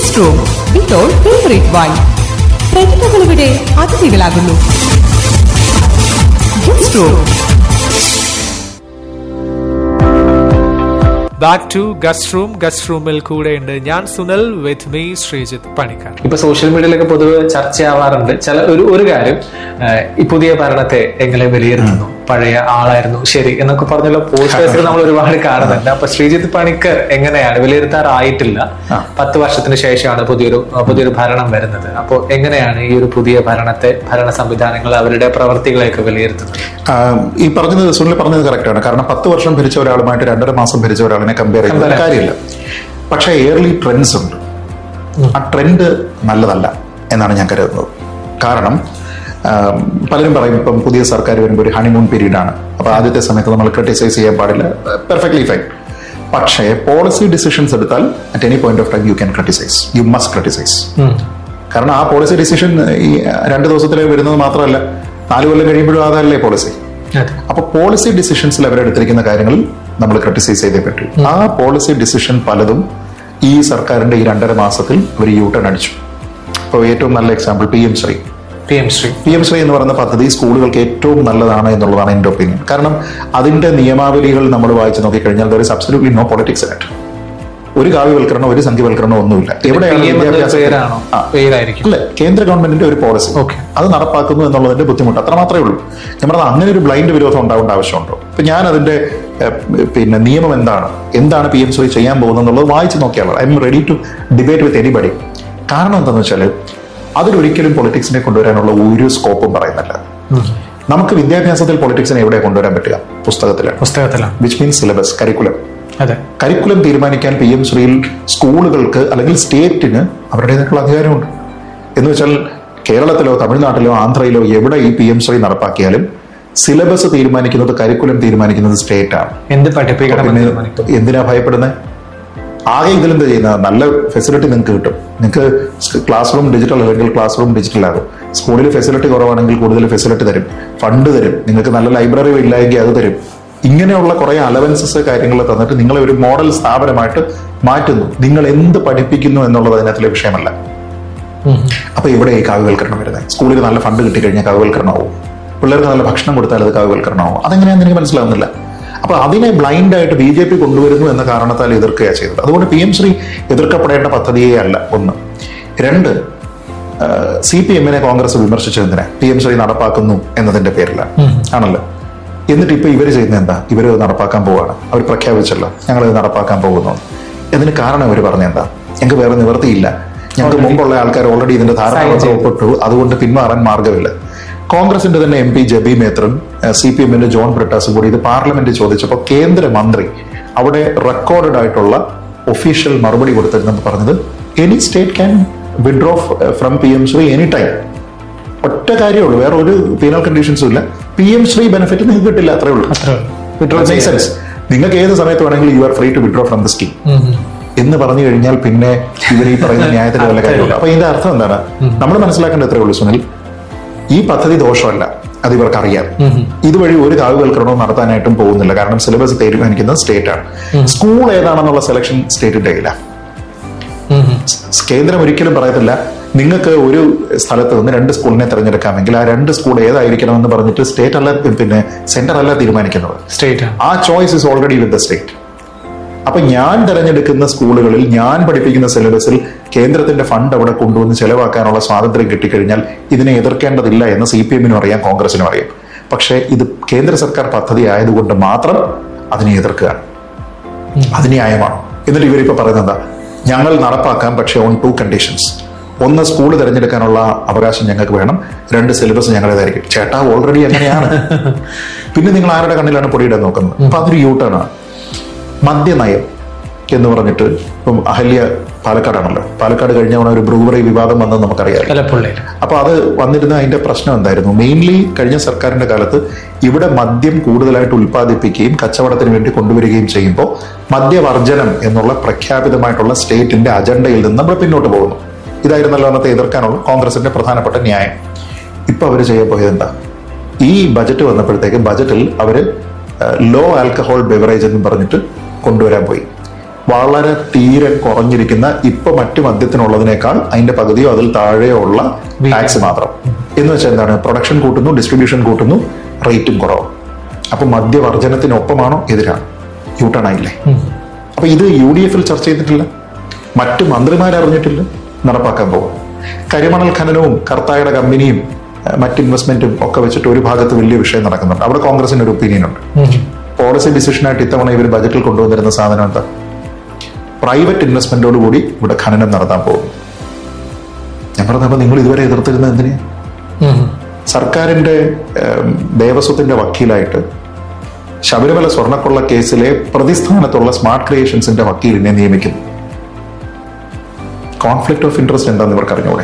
Guest room with all favourite വൈൻ പ്രതിഭകൾ ഇവിടെ അതിഥികളാകുന്നു guest room back to guest room guest റൂമിൽ കൂടെയുണ്ട് ഞാൻ സുനൽ വിത്ത് മീ ശ്രീജിത്ത് പണിക്കർ ഇപ്പൊ സോഷ്യൽ മീഡിയയിലൊക്കെ പൊതുവെ ചർച്ചയാവാറുണ്ട് ചില ഒരു ഒരു കാര്യം ആഹ് ഈ പുതിയ ഭരണത്തെ എങ്ങനെ വിലയിരുത്തുന്നു പഴയ ആളായിരുന്നു ശരി എന്നൊക്കെ പറഞ്ഞുള്ള പോസ്റ്റേഴ്സ് നമ്മൾ ഒരുപാട് കാണുന്നുണ്ട് അപ്പൊ ശ്രീജിത്ത് പണിക്കർ എങ്ങനെയാണ് വിലയിരുത്താറായിട്ടില്ല പത്ത് വർഷത്തിന് ശേഷമാണ് പുതിയൊരു പുതിയൊരു ഭരണം വരുന്നത് അപ്പോൾ എങ്ങനെയാണ് ഈ ഒരു പുതിയ ഭരണത്തെ ഭരണ സംവിധാനങ്ങൾ അവരുടെ പ്രവർത്തികളെയൊക്കെ വിലയിരുത്തുന്നത് ആഹ് ഈ പറഞ്ഞത് സുനിൽ പറഞ്ഞത് കറക്റ്റാണ് കാരണം പത്ത് വർഷം ഭരിച്ച ഒരാളുമായിട്ട് രണ്ടര മാസം ഭരിച്ച ഒരാളിനെ കമ്പയർ ചെയ്യുന്ന Compare കാര്യമില്ല പക്ഷേ എയർലി ട്രെൻഡ്സ് ഉണ്ട് ആ ട്രെൻഡ് നല്ലതല്ല എന്നാണ് ഞാൻ കരുതുന്നത് കാരണം ആഹ് പലരും പറയും ഇപ്പം പുതിയ സർക്കാർ വരുമ്പോൾ ഒരു ഹണിമൂൺ പീരീഡ് ആണ് അപ്പൊ ആദ്യത്തെ സമയത്ത് നമ്മൾ ക്രിട്ടിസൈസ് ചെയ്യാൻ പാടില്ല പെർഫെക്റ്റ്ലി ഫൈൻ പക്ഷേ പോളിസി ഡിസിഷൻസ് എടുത്താൽ at any point of time you can criticise you must criticise കാരണം ആ പോളിസി ഡിസിഷൻ ഈ രണ്ട് ദിവസത്തിലേ വരുന്നത് മാത്രമല്ല നാല് കൊല്ലം കഴിയുമ്പോഴും അതല്ലേ പോളിസി അപ്പൊ പോളിസി ഡിസിഷൻസിൽ അവരെടുത്തിരിക്കുന്ന കാര്യങ്ങളിൽ നമ്മൾ ക്രിട്ടിസൈസ് ചെയ്തേ പറ്റൂ ആ പോളിസി ഡിസിഷൻ പലതും ഈ സർക്കാരിന്റെ ഈ രണ്ടര മാസത്തിൽ അവർ യൂ ടേൺ അടിച്ചു ഇപ്പോൾ ഏറ്റവും നല്ല example P M Shri P M Shri P M Shri എന്ന് പറയുന്ന പദ്ധതി സ്കൂളുകൾക്ക് ഏറ്റവും നല്ലതാണ് എന്നുള്ളതാണ് എന്റെ ഒപ്പീനിയൻ കാരണം അതിന്റെ നിയമാവലികൾ നമ്മൾ വായിച്ചു നോക്കിക്കഴിഞ്ഞാൽ there is absolutely no politics in it ഒരു കാവ്യവൽക്കരണം ഒരു സംഖ്യവൽക്കരണം ഒന്നുമില്ല എവിടെയാണ് PM എന്ന വിദ്യാഭ്യാസ- പേരാണോ ആ. പേരായിരിക്കും അല്ല കേന്ദ്ര ഗവൺമെന്റിന്റെ ഒരു പോളിസി Okay. അത് നടപ്പാക്കുന്നു എന്നുള്ളതിന്റെ ബുദ്ധിമുട്ട് അത്ര മാത്രമേ ഉള്ളൂ ഞാൻ പറഞ്ഞത് അങ്ങനെ ഒരു ബ്ലൈൻഡ് വിരോധം ഉണ്ടാവേണ്ട ആവശ്യമുണ്ടോ ഇപ്പൊ ഞാൻ അതിന്റെ ഏഹ്, പിന്നെ നിയമം എന്താണ് എന്താണ് പി എം ശ്രീ ചെയ്യാൻ പോകുന്നത് എന്നുള്ളത് വായിച്ചു നോക്കിയാൽ I'm ready to debate with anybody കാരണം എന്താണെന്ന് വെച്ചാൽ അതിലൊരിക്കലും പൊളിറ്റിക്സിനെ കൊണ്ടുവരാനുള്ള ഒരു സ്കോപ്പും പറയുന്നില്ല നമുക്ക് വിദ്യാഭ്യാസത്തിൽ പൊളിറ്റിക്സിനെ എവിടെ കൊണ്ടുവരാൻ പറ്റുക പുസ്തകത്തിലാണ് പുസ്തകത്തിലാണ് വിച്ച് മീൻസ് സിലബസ് കരിക്കുലം അതെ കരിക്കുലം തീരുമാനിക്കാൻ പി എം ശ്രീയിൽ സ്കൂളുകൾക്ക് അല്ലെങ്കിൽ സ്റ്റേറ്റിന് അവരുടേതായിട്ടുള്ള അധികാരമുണ്ട് എന്ന് വെച്ചാൽ കേരളത്തിലോ തമിഴ്നാട്ടിലോ ആന്ധ്രയിലോ എവിടെ ഈ പി എം ശ്രീ നടപ്പാക്കിയാലും സിലബസ് തീരുമാനിക്കുന്നത് കരിക്കുലം തീരുമാനിക്കുന്നത് സ്റ്റേറ്റ് ആണ് എന്ത് പഠിപ്പിക്കണം എന്ന് പിന്നെ തീരുമാനിക്കും എന്തിനാ ഭയപ്പെടുന്നത് ആകെ ഇതിലെന്താ ചെയ്യുന്നത് നല്ല ഫെസിലിറ്റി നിങ്ങൾക്ക് കിട്ടും നിങ്ങൾക്ക് ക്ലാസ് റൂം ഡിജിറ്റൽ അല്ലെങ്കിൽ ക്ലാസ് റൂം ഡിജിറ്റൽ ആകും സ്കൂളിൽ ഫെസിലിറ്റി കുറവാണെങ്കിൽ കൂടുതൽ ഫെസിലിറ്റി തരും ഫണ്ട് തരും നിങ്ങൾക്ക് നല്ല ലൈബ്രറി ഇല്ലായെങ്കിൽ അത് തരും ഇങ്ങനെയുള്ള കുറെ അലവൻസസ് കാര്യങ്ങൾ തന്നിട്ട് നിങ്ങളെ ഒരു മോഡൽ സ്ഥാപനമായിട്ട് മാറ്റുന്നു നിങ്ങൾ എന്ത് പഠിപ്പിക്കുന്നു എന്നുള്ളത് അതിനകത്തിലെ വിഷയമല്ല അപ്പൊ ഇവിടെ ഈ കാവ്യവൽക്കരണം വരുന്നത് സ്കൂളിൽ നല്ല ഫണ്ട് കിട്ടിക്കഴിഞ്ഞാൽ കാവ്യവൽക്കരണമാവും പിള്ളേർക്ക് നല്ല ഭക്ഷണം കൊടുത്താൽ അത് കാവ്യവൽക്കരണമാവും അതെങ്ങനെയാണെന്ന് എനിക്ക് മനസ്സിലാവുന്നില്ല അപ്പൊ അതിനെ ബ്ലൈൻഡ് ആയിട്ട് ബി ജെ പി കൊണ്ടുവരുന്നു എന്ന കാരണത്താൽ എതിർക്കുകയാണ് ചെയ്തത് അതുകൊണ്ട് പി എം ശ്രീ എതിർക്കപ്പെടേണ്ട പദ്ധതിയേ അല്ല ഒന്ന് രണ്ട് സി പി എമ്മിനെ കോൺഗ്രസ് വിമർശിച്ചതിനെ പി എം ശ്രീ നടപ്പാക്കുന്നു എന്നതിന്റെ പേരിലാണ് ആണല്ലോ എന്നിട്ട് ഇപ്പൊ ഇവര് ചെയ്യുന്നത് എന്താ ഇവര് നടപ്പാക്കാൻ പോവാണ് അവർ പ്രഖ്യാപിച്ചല്ലോ ഞങ്ങൾ ഇത് നടപ്പാക്കാൻ പോകുന്നു ഇതിന് കാരണം ഇവർ പറഞ്ഞ എന്താ ഞങ്ങൾക്ക് വേറെ നിവൃത്തിയില്ല ഞങ്ങൾക്ക് മുമ്പുള്ള ആൾക്കാർ ഓൾറെഡി ഇതിന്റെ ധാരണാപത്രം ഒപ്പിട്ടു അതുകൊണ്ട് പിന്മാറാൻ മാർഗമില്ല കോൺഗ്രസിന്റെ തന്നെ M P Jebi Mather C P എമ്മിന്റെ ജോൺ ബ്രിട്ടാസും കൂടി ഇത് പാർലമെന്റിൽ ചോദിച്ചപ്പോൾ കേന്ദ്രമന്ത്രി അവിടെ റെക്കോർഡഡ് ആയിട്ടുള്ള ഒഫീഷ്യൽ മറുപടി കൊടുത്തിരുന്നെന്ന് പറഞ്ഞത് any state can withdraw from P M Shri any time ഒറ്റ കാര്യമുള്ളൂ വേറെ ഒരു പീനൽ കണ്ടീഷൻസും ഇല്ല പി എം ശ്രീ ബെനിഫിറ്റ് നിങ്ങൾക്ക് കിട്ടില്ല അത്രേ ഉള്ളൂ വിഡ്രോ സെൻസ് നിങ്ങൾക്ക് ഏത് സമയത്ത് വേണമെങ്കിലും you are free to withdraw from the scheme എന്ന് പറഞ്ഞു കഴിഞ്ഞാൽ പിന്നെ ഇവർ ഈ പറയുന്ന ന്യായത്തിന് വല്ല കാര്യമില്ല അപ്പൊ ഇതിന്റെ അർത്ഥം എന്താണ് നമ്മൾ മനസ്സിലാക്കേണ്ട എത്രയേ ഉള്ളൂ സുനിൽ ഈ പദ്ധതി ദോഷമല്ല അത് ഇവർക്ക് അറിയാം ഇതുവഴി ഒരു കാവ്യവൽക്കരണവും നടത്താനായിട്ടും പോകുന്നില്ല കാരണം സിലബസ് തീരുമാനിക്കുന്നത് സ്റ്റേറ്റ് ആണ് സ്കൂൾ ഏതാണെന്നുള്ള സെലക്ഷൻ സ്റ്റേറ്റിന്റെ കയ്യിലാണ് കേന്ദ്രം ഒരിക്കലും പറയത്തില്ല നിങ്ങൾക്ക് ഒരു സ്ഥലത്ത് നിന്ന് രണ്ട് സ്കൂളിനെ തിരഞ്ഞെടുക്കാമെങ്കിൽ ആ രണ്ട് സ്കൂൾ ഏതായിരിക്കണം എന്ന് പറഞ്ഞിട്ട് സ്റ്റേറ്റ് അല്ല പിന്നെ സെന്റർ അല്ല തീരുമാനിക്കുന്നത് സ്റ്റേറ്റ് ആ choice is already with the state അപ്പൊ ഞാൻ തിരഞ്ഞെടുക്കുന്ന സ്കൂളുകളിൽ ഞാൻ പഠിപ്പിക്കുന്ന സിലബസിൽ കേന്ദ്രത്തിന്റെ ഫണ്ട് അവിടെ കൊണ്ടുവന്ന് ചെലവാക്കാനുള്ള സ്വാതന്ത്ര്യം കിട്ടിക്കഴിഞ്ഞാൽ ഇതിനെ എതിർക്കേണ്ടതില്ല എന്ന് സി പി എമ്മിനും അറിയാം കോൺഗ്രസിനും അറിയാം പക്ഷേ ഇത് കേന്ദ്ര സർക്കാർ പദ്ധതി ആയതുകൊണ്ട് മാത്രം അതിനെ എതിർക്കുകയാണ് അത് ന്യായമാണ് എന്നിട്ട് ഇവരിപ്പോ പറയുന്നത് എന്താ ഞങ്ങൾ നടപ്പാക്കാം പക്ഷേ ഓൺ ടു കണ്ടീഷൻസ് ഒന്ന് സ്കൂൾ തിരഞ്ഞെടുക്കാനുള്ള അവകാശം ഞങ്ങൾക്ക് വേണം രണ്ട് സിലബസ് ഞങ്ങളുടേതായിരിക്കും ചേട്ടാ ഓൾറെഡി അങ്ങനെയാണ് പിന്നെ നിങ്ങൾ ആരുടെ കണ്ണിലാണ് പൊടിയിടാൻ നോക്കുന്നത് അപ്പൊ അതൊരു യൂട്ടേൺ ആണ് മദ്യനയം എന്ന് പറഞ്ഞിട്ട് ഇപ്പം അഹല്യ പാലക്കാടാണല്ലോ പാലക്കാട് കഴിഞ്ഞ തവണ ഒരു ബ്രൂവറി വിവാദം വന്നത് നമുക്കറിയാം തലപ്പുള്ളിയിൽ അപ്പൊ അത് വന്നിരുന്ന അതിന്റെ പ്രശ്നം എന്തായിരുന്നു മെയിൻലി കഴിഞ്ഞ സർക്കാരിന്റെ കാലത്ത് ഇവിടെ മദ്യം കൂടുതലായിട്ട് ഉൽപ്പാദിപ്പിക്കുകയും കച്ചവടത്തിന് വേണ്ടി കൊണ്ടുവരികയും ചെയ്യുമ്പോൾ മദ്യവർജനം എന്നുള്ള പ്രഖ്യാപിതമായിട്ടുള്ള സ്റ്റേറ്റിന്റെ അജണ്ടയിൽ നിന്ന് നമ്മൾ പിന്നോട്ട് പോകുന്നു ഇതായിരുന്നല്ലോ അന്നത്തെ എതിർക്കാനുള്ള കോൺഗ്രസിന്റെ പ്രധാനപ്പെട്ട ന്യായം ഇപ്പൊ അവർ ചെയ്യാൻ പോയത് എന്താ ഈ ബജറ്റ് വന്നപ്പോഴത്തേക്ക് ബജറ്റിൽ അവര് ലോ ആൽക്കഹോൾ ബെവറേജ് എന്ന് പറഞ്ഞിട്ട് കൊണ്ടുവരാൻ പോയി വളരെ തീരെ കുറഞ്ഞിരിക്കുന്ന ഇപ്പൊ മറ്റു മദ്യത്തിനുള്ളതിനേക്കാൾ അതിന്റെ പകുതിയോ അതിൽ താഴെയോ ഉള്ള ടാക്സ് മാത്രം എന്ന് വെച്ചാൽ എന്താണ് പ്രൊഡക്ഷൻ കൂട്ടുന്നു ഡിസ്ട്രിബ്യൂഷൻ കൂട്ടുന്നു റേറ്റും കുറവ് അപ്പൊ മദ്യവർജനത്തിനൊപ്പമാണോ എതിരാണ് യൂട്ടേൺ ആയില്ലേ അപ്പൊ ഇത് യു ഡി എഫിൽ ചർച്ച ചെയ്തിട്ടില്ല മറ്റു മന്ത്രിമാരറിഞ്ഞിട്ടില്ല നടപ്പാക്കാൻ പോകും കരിമണൽ ഖനനവും കർത്തായുടെ കമ്പനിയും ഏഹ്, മറ്റ് ഇൻവെസ്റ്റ്മെന്റും ഒക്കെ വെച്ചിട്ട് ഒരു ഭാഗത്ത് വലിയ വിഷയം നടക്കുന്നുണ്ട് അവിടെ കോൺഗ്രസിന് ഒരു ഒപ്പീനിയൻ ഉണ്ട് പോളിസി ഡിസിഷനായിട്ട് ഇത്തവണ ഇവർ ബജറ്റിൽ കൊണ്ടുവന്നിരുന്ന സാധനം എന്താ പ്രൈവറ്റ് ഇൻവെസ്റ്റ്മെന്റോട് കൂടി ഇവിടെ ഖനനം നടത്താൻ പോകും ഞാൻ പറഞ്ഞപ്പോ നിങ്ങൾ ഇതുവരെ എതിർത്തിരുന്നത് എന്തിനാ സർക്കാരിന്റെ ഏം, ദേവസ്വത്തിന്റെ വക്കീലായിട്ട് ശബരിമല സ്വർണ്ണക്കൊള്ള കേസിലെ പ്രതിസ്ഥാനത്തുള്ള സ്മാർട്ട് ക്രിയേഷൻസിന്റെ വക്കീലിനെ നിയമിക്കുന്നു കോൺഫ്ലിക്ട് ഓഫ് ഇൻട്രസ്റ്റ് എന്താന്ന് ഇവർക്ക് അറിഞ്ഞൂടെ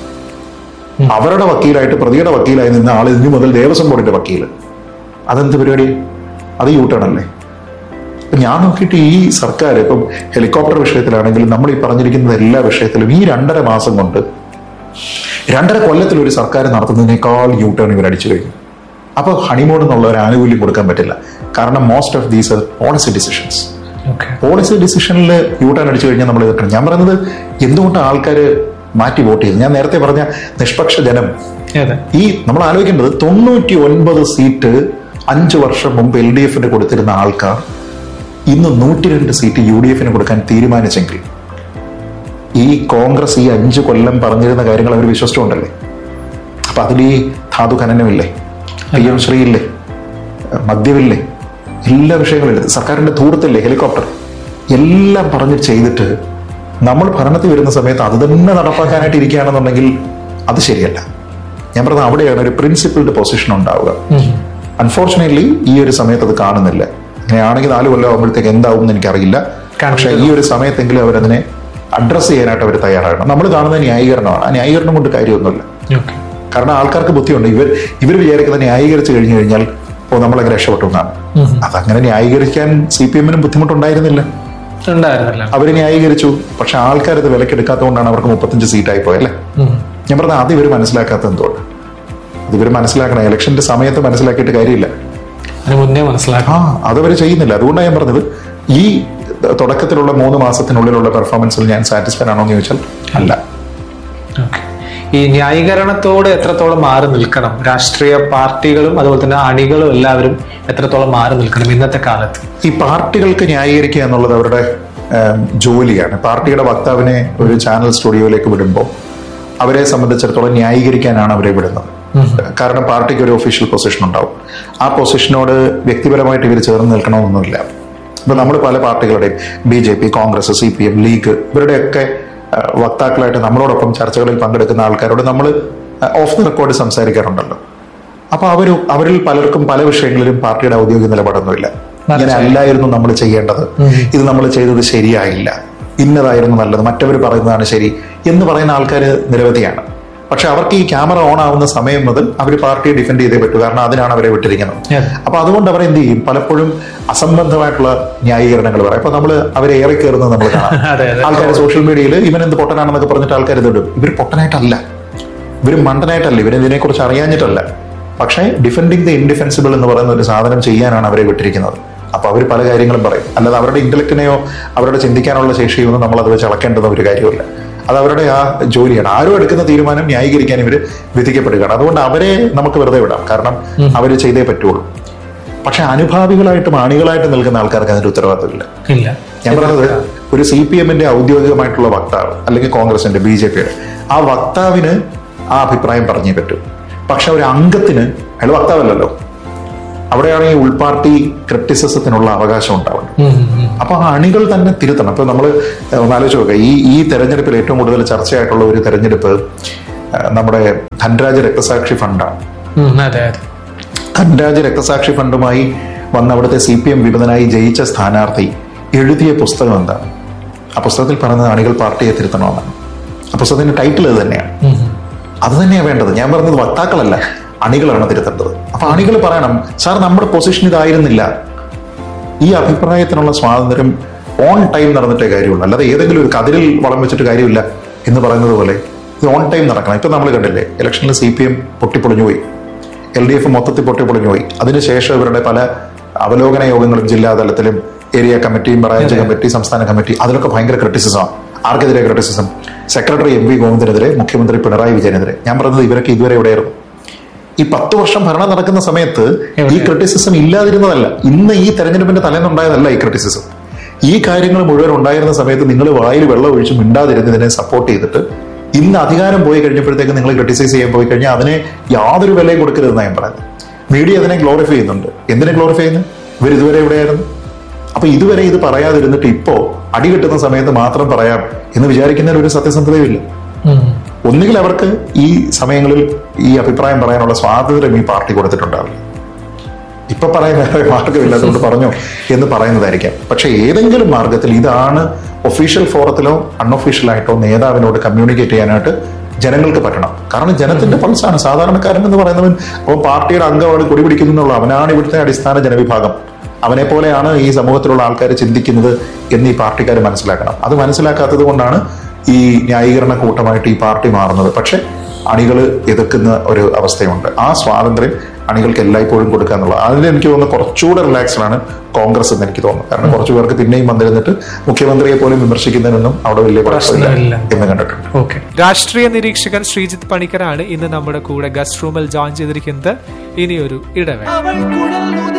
അവരുടെ വക്കീലായിട്ട് പ്രതിയുടെ വക്കീലായി നിന്ന ആൾ ഇനി മുതൽ ദേവസ്വം ബോർഡിന്റെ വക്കീല് അതെന്ത് പരിപാടി അത് യൂട്ടേൺ അല്ലേ അപ്പൊ ഞാൻ നോക്കിയിട്ട് ഈ സർക്കാർ ഇപ്പം ഹെലികോപ്റ്റർ വിഷയത്തിലാണെങ്കിലും നമ്മൾ ഈ പറഞ്ഞിരിക്കുന്ന എല്ലാ വിഷയത്തിലും ഈ രണ്ടര മാസം കൊണ്ട് രണ്ടര കൊല്ലത്തിൽ ഒരു സർക്കാർ നടത്തുന്നതിനേക്കാൾ യൂ ടേൺ ഇവർ അടിച്ചു കഴിഞ്ഞു അപ്പൊ ഹണിമൂൺ എന്നുള്ള ഒരു ആനുകൂല്യം കൊടുക്കാൻ പറ്റില്ല കാരണം most of these policy decisions okay policy ഡിസിഷനിൽ യൂ ടേൺ അടിച്ചു കഴിഞ്ഞാൽ നമ്മൾ എതിർക്കണം ഞാൻ പറയുന്നത് എന്തുകൊണ്ട് ആൾക്കാർ മാറ്റി വോട്ട് ചെയ്തു ഞാൻ നേരത്തെ പറഞ്ഞ നിഷ്പക്ഷ ജനം അതെ ഈ നമ്മൾ ആലോചിക്കേണ്ടത് തൊണ്ണൂറ്റി ഒൻപത് സീറ്റ് അഞ്ചു വർഷം മുമ്പ് എൽ ഡി എഫിന് കൊടുത്തിരുന്ന ആൾക്കാർ ഇന്ന് നൂറ്റി രണ്ട് സീറ്റ് യു ഡി എഫിന് കൊടുക്കാൻ തീരുമാനിച്ചെങ്കിൽ ഈ കോൺഗ്രസ് ഈ അഞ്ചു കൊല്ലം പറഞ്ഞിരുന്ന കാര്യങ്ങൾ അവർ വിശ്വസിച്ചുകൊണ്ടല്ലേ അപ്പൊ അതിൽ ഈ ധാതു ഖനനമില്ലേ പി എം ശ്രീ ഇല്ലേ മദ്യമില്ലേ എല്ലാ വിഷയങ്ങളും എടുത്ത് സർക്കാരിന്റെ ധൂർത്തില്ലേ ഹെലികോപ്റ്റർ എല്ലാം പറഞ്ഞ് ചെയ്തിട്ട് നമ്മൾ ഭരണത്തിൽ വരുന്ന സമയത്ത് അത് തന്നെ നടപ്പാക്കാനായിട്ട് ഇരിക്കുകയാണെന്നുണ്ടെങ്കിൽ അത് ശരിയല്ല ഞാൻ പറഞ്ഞത് അവിടെയാണ് ഒരു പ്രിൻസിപ്പിൾഡ് പൊസിഷൻ ഉണ്ടാവുക അൺഫോർച്ചുനേറ്റ്ലി ഈ ഒരു സമയത്ത് അത് കാണുന്നില്ല അങ്ങനെയാണെങ്കിൽ നാല് കൊല്ലം ആകുമ്പോഴത്തേക്ക് എന്താവും എന്ന് എനിക്കറിയില്ല പക്ഷേ ഈ ഒരു സമയത്തെങ്കിലും അവരതിനെ അഡ്രസ്സ് ചെയ്യാനായിട്ട് അവർ തയ്യാറാകണം നമ്മൾ കാണുന്ന ന്യായീകരണമാണ് ആ ന്യായീകരണം കൊണ്ട് കാര്യമൊന്നുമില്ല ഓക്കെ കാരണം ആൾക്കാർക്ക് ബുദ്ധിയുണ്ട് ഇവർ ഇവർ വിചാരിക്കുന്നത് ന്യായീകരിച്ചു കഴിഞ്ഞു കഴിഞ്ഞാൽ ഓ നമ്മളൊക്കെ രക്ഷപ്പെട്ടു എന്നാണ് അതങ്ങനെ ന്യായീകരിക്കാൻ സി പി എമ്മിനും ബുദ്ധിമുട്ടുണ്ടായിരുന്നില്ല ഉണ്ടായിരുന്നില്ല അവർ ന്യായീകരിച്ചു പക്ഷെ ആൾക്കാരത് വിലക്കെടുക്കാത്തതുകൊണ്ടാണ് അവർക്ക് മുപ്പത്തഞ്ച് സീറ്റായി പോയല്ലേ ഞാൻ പറഞ്ഞ അത് ഇവർ മനസ്സിലാക്കാത്ത എന്തുകൊണ്ട് അത് ഇവർ മനസ്സിലാക്കണം ഇലക്ഷന്റെ സമയത്ത് മനസ്സിലാക്കിയിട്ട് കാര്യമില്ല അതിന് മുന്നേ മനസ്സിലാക്കാം ആ അതവർ ചെയ്യുന്നില്ല അതുകൊണ്ടാണ് ഞാൻ പറഞ്ഞത് ഈ തുടക്കത്തിലുള്ള മൂന്ന് മാസത്തിനുള്ളിലുള്ള പെർഫോമൻസിൽ ഞാൻ സാറ്റിസ്ഫൈഡ് ആണോ എന്ന് ചോദിച്ചാൽ അല്ല ഓക്കെ ഈ ന്യായീകരണത്തോട് എത്രത്തോളം മാറി നിൽക്കണം രാഷ്ട്രീയ പാർട്ടികളും അതുപോലെ തന്നെ അണികളും എല്ലാവരും എത്രത്തോളം മാറി നിൽക്കണം ഇന്നത്തെ കാലത്ത് ഈ പാർട്ടികൾക്ക് ന്യായീകരിക്കുക എന്നുള്ളത് അവരുടെ ഏം, ജോലിയാണ് പാർട്ടിയുടെ വക്താവിനെ ഒരു ചാനൽ സ്റ്റുഡിയോയിലേക്ക് വിടുമ്പോൾ അവരെ സംബന്ധിച്ചിടത്തോളം ന്യായീകരിക്കാനാണ് അവരെ വിടുന്നത് കാരണം പാർട്ടിക്ക് ഒരു ഒഫീഷ്യൽ പൊസിഷൻ ഉണ്ടാവും ആ പൊസിഷനോട് വ്യക്തിപരമായിട്ട് ഇവർ ചേർന്ന് നിൽക്കണമെന്നൊന്നുമില്ല ഇപ്പൊ നമ്മൾ പല പാർട്ടികളുടെയും B J P Congress C P M League ഇവരുടെയൊക്കെ ആ, വക്താക്കളായിട്ട് നമ്മളോടൊപ്പം ചർച്ചകളിൽ പങ്കെടുക്കുന്ന ആൾക്കാരോട് നമ്മൾ ഓഫ് ദി റെക്കോർഡ് സംസാരിക്കാറുണ്ടല്ലോ അപ്പൊ അവര് അവരിൽ പലർക്കും പല വിഷയങ്ങളിലും പാർട്ടിയുടെ ഔദ്യോഗിക നിലപാടൊന്നുമില്ല ഇങ്ങനെ അല്ലായിരുന്നു നമ്മൾ ചെയ്യേണ്ടത് ഇത് നമ്മൾ ചെയ്തത് ശരിയായില്ല ഇന്നതായിരുന്നു നല്ലത് മറ്റവർ പറയുന്നതാണ് ശരി എന്ന് പറയുന്ന ആൾക്കാർ നിരവധിയാണ് പക്ഷെ അവർക്ക് ഈ ക്യാമറ ഓൺ ആവുന്ന സമയം മുതൽ അവർ പാർട്ടിയെ ഡിഫെൻഡ് ചെയ്തേ പറ്റൂ കാരണം അതിനാണ് അവരെ വിട്ടിരിക്കുന്നത് Yes. അപ്പൊ അതുകൊണ്ട് അവർ എന്ത് ചെയ്യും പലപ്പോഴും അസംബന്ധമായിട്ടുള്ള ന്യായീകരണങ്ങൾ പറയും അപ്പൊ നമ്മൾ അവരെ ഏറെ കയറുന്നത് നമ്മൾ കാണാം അതെ, അതെ. ആൾക്കാർ സോഷ്യൽ മീഡിയയിൽ ഇവൻ എന്ത് പൊട്ടനാണെന്നൊക്കെ പറഞ്ഞിട്ട് ആൾക്കാർ ഇതിടും ഇവർ പൊട്ടനായിട്ടല്ല ഇവർ മണ്ടനായിട്ടല്ല ഇവർ ഇതിനെക്കുറിച്ച് അറിയാഞ്ഞിട്ടല്ല പക്ഷേ ഡിഫെൻഡിങ് ദ ഇൻഡിഫെൻസിബിൾ എന്ന് പറയുന്ന ഒരു സാധനം ചെയ്യാനാണ് അവരെ വിട്ടിരിക്കുന്നത് അപ്പൊ അവർ പല കാര്യങ്ങളും പറയും അല്ലാതെ അവരുടെ ഇന്റലക്റ്റിനെയോ അവരുടെ ചിന്തിക്കാനുള്ള ശേഷിയോ ഒന്നും നമ്മൾ അത് വെച്ച് അളക്കേണ്ടുന്ന ഒരു കാര്യമില്ല അത് അവരുടെ ആ ജോലിയാണ് ആരും എടുക്കുന്ന തീരുമാനം ന്യായീകരിക്കാൻ ഇവർ വിധിക്കപ്പെടുകയാണ് അതുകൊണ്ട് അവരെ നമുക്ക് വെറുതെ വിടാം കാരണം അവർ ചെയ്തേ പറ്റുള്ളൂ പക്ഷെ അനുഭാവികളായിട്ടും അണികളായിട്ടും നിൽക്കുന്ന ആൾക്കാർക്ക് അതിന്റെ ഉത്തരവാദിത്തമില്ല ഇല്ല ഞാൻ പറഞ്ഞത് ഒരു സി പി എമ്മിന്റെ ഔദ്യോഗികമായിട്ടുള്ള വക്താവ് അല്ലെങ്കിൽ കോൺഗ്രസിന്റെ ബി ജെ പിയുടെ ആ വക്താവിന് ആ അഭിപ്രായം പറഞ്ഞേ പറ്റൂ പക്ഷെ ഒരു അംഗത്തിന് അയാൾ വക്താവല്ലല്ലോ അവിടെയാണ് ഈ ഉൾപാർട്ടി ക്രിറ്റിസിസത്തിനുള്ള അവകാശം ഉണ്ടാവുന്നത് ഉം, ഉം, ഉം. അപ്പൊ ആ അണികൾ തന്നെ തിരുത്തണം ഇപ്പൊ നമ്മൾ ഒന്ന് ആലോചിച്ച് നോക്കുക ഈ ഈ തെരഞ്ഞെടുപ്പിൽ ഏറ്റവും കൂടുതൽ ചർച്ചയായിട്ടുള്ള ഒരു തെരഞ്ഞെടുപ്പ് ആ, നമ്മുടെ ധൻരാജ് രക്തസാക്ഷി ഫണ്ടാണ് ഉം, അതെ അതെ ധൻരാജ് രക്തസാക്ഷി ഫണ്ടുമായി വന്ന അവിടുത്തെ സി പി എം വിമതനായി ജയിച്ച സ്ഥാനാർത്ഥി എഴുതിയ പുസ്തകം എന്താണ് ആ പുസ്തകത്തിൽ പറയുന്നത് അണികൾ പാർട്ടിയെ തിരുത്തണമെന്നാണ് ആ പുസ്തകത്തിന്റെ ടൈറ്റിൽ ഇത് തന്നെയാണ് ഉം, ഉം. അത് തന്നെയാണ് വേണ്ടത് ഞാൻ പറഞ്ഞത് വക്താക്കളല്ല അണികളാണ് തിരുത്തേണ്ടത് അപ്പൊ അണികൾ പറയണം സാർ നമ്മുടെ പൊസിഷൻ ഇതായിരുന്നില്ല ഈ അഭിപ്രായത്തിനുള്ള സ്വാതന്ത്ര്യം ഓൺ ടൈം നടന്നിട്ടേ കാര്യമുള്ളൂ അല്ലാതെ ഏതെങ്കിലും ഒരു കതിരിൽ വളം വെച്ചിട്ട് കാര്യമില്ല എന്ന് പറയുന്നത് പോലെ ഇത് ഓൺ ടൈം നടക്കണം ഇപ്പൊ നമ്മൾ കണ്ടില്ലേ ഇലക്ഷനിൽ സി പി എം പൊട്ടിപ്പൊളിഞ്ഞു പോയി എൽ ഡി എഫ് മൊത്തത്തിൽ പൊട്ടിപ്പൊളിഞ്ഞു പോയി അതിനുശേഷം ഇവരുടെ പല അവലോകന യോഗങ്ങളും ജില്ലാ തലത്തിലും ഏരിയ കമ്മിറ്റിയും ബ്രാഞ്ച് കമ്മിറ്റി സംസ്ഥാന കമ്മിറ്റി അതിലൊക്കെ ഭയങ്കര ക്രിറ്റിസിസമാണ് ആർക്കെതിരെ ക്രിറ്റിസിസം സെക്രട്ടറി എം വി ഗോവിന്ദനെതിരെ മുഖ്യമന്ത്രി പിണറായി വിജയനെതിരെ ഞാൻ പറഞ്ഞത് ഇവരൊക്കെ ഇതുവരെ എവിടെയായിരുന്നു ഈ പത്ത് വർഷം ഭരണം നടക്കുന്ന സമയത്ത് ഈ ക്രിറ്റിസിസം ഇല്ലാതിരുന്നതല്ല ഇന്ന് ഈ തെരഞ്ഞെടുപ്പിന്റെ തലേന്നുണ്ടായതല്ല ഈ ക്രിറ്റിസിസം ഈ കാര്യങ്ങൾ മുഴുവൻ ഉണ്ടായിരുന്ന സമയത്ത് നിങ്ങൾ വായിൽ വെള്ളം ഒഴിച്ച് മിണ്ടാതിരുന്നതിനെ സപ്പോർട്ട് ചെയ്തിട്ട് ഇന്ന് അധികാരം പോയി കഴിഞ്ഞപ്പോഴത്തേക്ക് നിങ്ങൾ ക്രിട്ടിസൈസ് ചെയ്യാൻ പോയി കഴിഞ്ഞാൽ അതിനെ യാതൊരു വിലയും കൊടുക്കരുതെന്നാണ് ഞാൻ പറയുന്നത് മീഡിയ അതിനെ ഗ്ലോറിഫൈ ചെയ്യുന്നുണ്ട് എന്തിനെ ഗ്ലോറിഫൈ ചെയ്യുന്നു ഇവർ ഇതുവരെ എവിടെയായിരുന്നു അപ്പൊ ഇതുവരെ ഇത് പറയാതിരുന്നിട്ട് ഇപ്പോ അടി കിട്ടുന്ന സമയത്ത് മാത്രം പറയാം എന്ന് വിചാരിക്കുന്നതിൽ ഒരു സത്യസന്ധതയുമില്ല ഒന്നുകിൽ അവർക്ക് ഈ സമയങ്ങളിൽ ഈ അഭിപ്രായം പറയാനുള്ള സ്വാതന്ത്ര്യം ഈ പാർട്ടി കൊടുത്തിട്ടുണ്ടാവില്ല ഇപ്പൊ പറയാൻ വേറെ മാർഗമില്ലാത്തതുകൊണ്ട് പറഞ്ഞോ എന്ന് പറയുന്നതായിരിക്കാം പക്ഷെ ഏതെങ്കിലും മാർഗത്തിൽ ഇതാണ് ഒഫീഷ്യൽ ഫോറത്തിലോ അൺഒഫീഷ്യൽ ആയിട്ടോ നേതാവിനോട് കമ്മ്യൂണിക്കേറ്റ് ചെയ്യാനായിട്ട് ജനങ്ങൾക്ക് പറ്റണം കാരണം ജനത്തിന്റെ പൾസാണ് സാധാരണക്കാരൻ എന്ന് പറയുന്നവൻ അപ്പോൾ പാർട്ടിയുടെ അംഗമാണ് കൊടി പിടിക്കുന്നു എന്നുള്ള അവനാണ് ഇവിടുത്തെ അടിസ്ഥാന ജനവിഭാഗം അവനെ പോലെയാണ് ഈ സമൂഹത്തിലുള്ള ആൾക്കാർ ചിന്തിക്കുന്നത് എന്ന് ഈ പാർട്ടിക്കാർ മനസ്സിലാക്കണം അത് മനസ്സിലാക്കാത്തത് കൊണ്ടാണ് ഈ ന്യായീകരണ കൂട്ടമായിട്ട് ഈ പാർട്ടി മാറുന്നത് പക്ഷെ അണികൾ എതിർക്കുന്ന ഒരു അവസ്ഥയുണ്ട് ആ സ്വാതന്ത്ര്യം അണികൾക്ക് എല്ലായ്പ്പോഴും കൊടുക്കുക എന്നുള്ളത് അതിൽ എനിക്ക് തോന്നുന്നു കുറച്ചുകൂടെ റിലാക്സ്ഡ് ആണ് കോൺഗ്രസ് എന്ന് എനിക്ക് തോന്നുന്നു കാരണം കുറച്ചു പേർക്ക് പിന്നെയും വന്നിരുന്നിട്ട് മുഖ്യമന്ത്രിയെ പോലും വിമർശിക്കുന്നതിനൊന്നും അവിടെ വലിയ കുഴപ്പമില്ല പ്രശ്നമില്ല. എന്ന് കണ്ടിട്ടുണ്ട് ഓക്കെ രാഷ്ട്രീയ നിരീക്ഷകൻ ശ്രീജിത്ത് പണിക്കരാണ് ഇന്ന് നമ്മുടെ കൂടെ ഗസ്റ്റ് റൂമിൽ ജോയിൻ ചെയ്തിരിക്കുന്നത് ഇനിയൊരു ഇടവേള അവൾ കുഴൽ